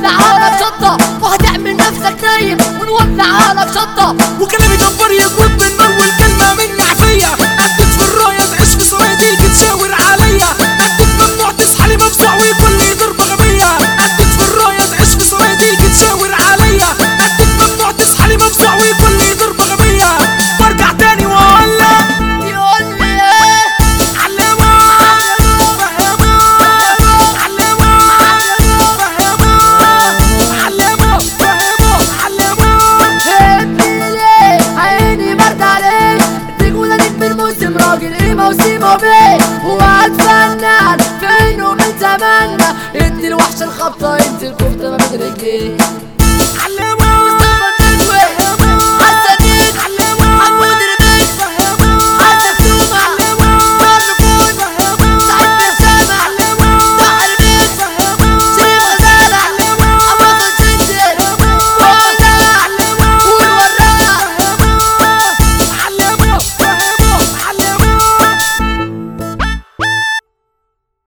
ونولع لك شطة وهتعمل نفسك نايم ونولع لك شطة وكلامي جبار يجود بالنار والكلمة مني عافية أديك في الراية تعيش في سواقي تيجي تشاور عليا أديك ممنوع تصحى لي مفزوع ويكون لي ضربة غبية أديك في الراية تعيش في سواقي تيجي تشاور عليا أديك ممنوع تصحى لي مفزوع ويكون لي ضربة غبية وارجع تاني واقول لك يقول لي ايه علمة فهمة علمة فهمة علمة فهمة علمة هبني ليه عيني برد عليك الرجولة نجم الموسم راجل قيمة وسيمة بيه وهتفنن في انه من زماننا ادي الوحش الخبطة انت الكفتة ما بين رجليه